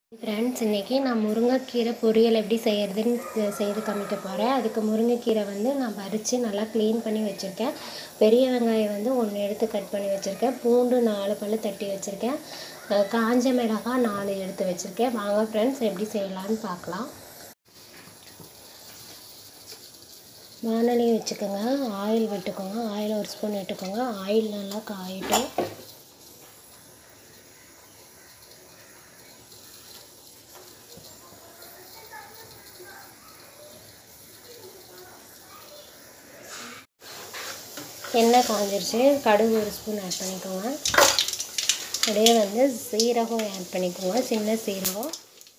friends இன்றைக்கி நான் முருங்கைக்கீரை பொரியல் எப்படி செய்கிறதுன்னு செ- செய்து காமிக்க போகிறேன் அதுக்கு முருங்கைக்கீரை வந்து நான் பறித்து நல்லா க்ளீன் பண்ணி வச்சுருக்கேன் பெரிய வெங்காயம் வந்து ஒன்று எடுத்து கட் பண்ணி வச்சுருக்கேன் பூண்டு நாலு பல்லு தட்டி வச்சுருக்கேன் அஹ் காஞ்ச மிளகாய் நாலு எடுத்து வச்சுருக்கேன் வாங்க ஃப்ரெண்ட்ஸ் எப்படி செய்யலான்னு பார்க்கலாம் வானலையும் வச்சுக்கோங்க ஆயில் விட்டுக்கோங்க ஆயில் ஒரு ஸ்பூன் விட்டுக்கோங்க ஆயில் நல்லா காயட்டும் எண்ணெய் காஞ்சிருச்சு கடுகு ஒரு ஸ்பூன் ஆட் பண்ணிக்கோங்க அப்படியே வந்து சீரகம் ஆட் பண்ணிக்கோங்க சின்ன சீரகம்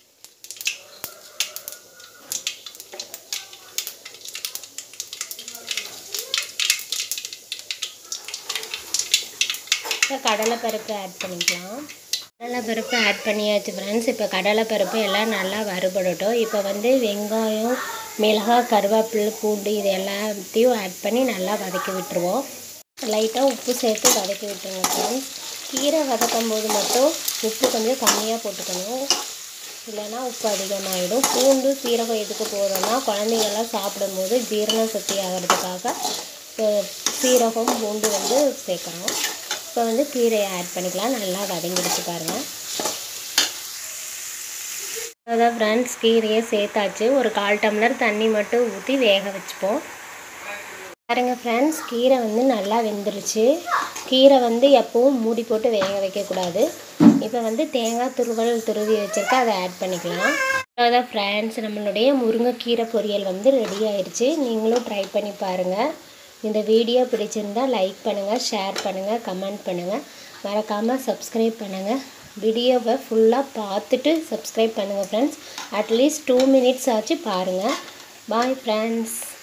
இப்போ கடலைப்பருப்பு ஆட் பண்ணிக்கலாம் கடலைப்பருப்பு ஆட் பண்ணியாச்சு ஃப்ரெண்ட்ஸ் இப்போ கடலைப்பருப்பு எல்லாம் நல்லா வறுபடட்டும் இப்போ வந்து வெங்காயம் மிளகாய் கருவேப்பிலை பூண்டு இது எல்லாத்தையும் ஆட் பண்ணி நல்லா வதக்கி விட்டுருவோம் லைட்டாக உப்பு சேர்த்து வதக்கி விட்டுருங்க ஃப்ரெண்ட்ஸ் கீரை வதக்கும் போது மட்டும் உப்பு கொஞ்சம் கம்மியாக போட்டுக்கணும் இல்லைன்னா உப்பு அதிகமாகிடும் பூண்டு சீரகம் எதுக்கு போடுறோன்னா குழந்தைங்கள்லாம் சாப்பிடும்போது ஜீரண சக்தி ஆகிறதுக்காக அஹ், சீரகம் பூண்டு வந்து சேர்க்குறோம் இப்போ வந்து கீரையை ஆட் பண்ணிக்கலாம் நல்லா வதங்கிடுச்சு பாருங்கள் அதான் ஃப்ரெண்ட்ஸ் கீரையை சேர்த்தாச்சு ஒரு கால் டம்ளர் தண்ணி மட்டும் ஊற்றி வேக வச்சுப்போம் பாருங்க ஃப்ரெண்ட்ஸ் கீரை வந்து நல்லா வெந்துருச்சு கீரை வந்து எப்பவும் மூடி போட்டு வேக வைக்கக்கூடாது இப்போ வந்து தேங்காய் துருவல் துருவி வச்சுருக்கேன் அதை ஆட் பண்ணிக்கலாம் அதான் ஃப்ரெண்ட்ஸ் நம்மளுடைய முருங்கைக்கீரை பொரியல் வந்து ரெடி ஆயிடுச்சு நீங்களும் ட்ரை பண்ணி பாருங்கள் இந்த வீடியோ பிடிச்சிருந்தா லைக் பண்ணுங்கள் ஷேர் பண்ணுங்கள் கமெண்ட் பண்ணுங்கள் மறக்காமல் சப்ஸ்கிரைப் பண்ணுங்கள் வீடியோவை ஃபுல்லாக பார்த்துட்டு சப்ஸ்கிரைப் பண்ணுங்கள் ஃப்ரெண்ட்ஸ் அட்லீஸ்ட் டூ மினிட்ஸ் ஆச்சு பாருங்கள் பாய் ஃப்ரெண்ட்ஸ்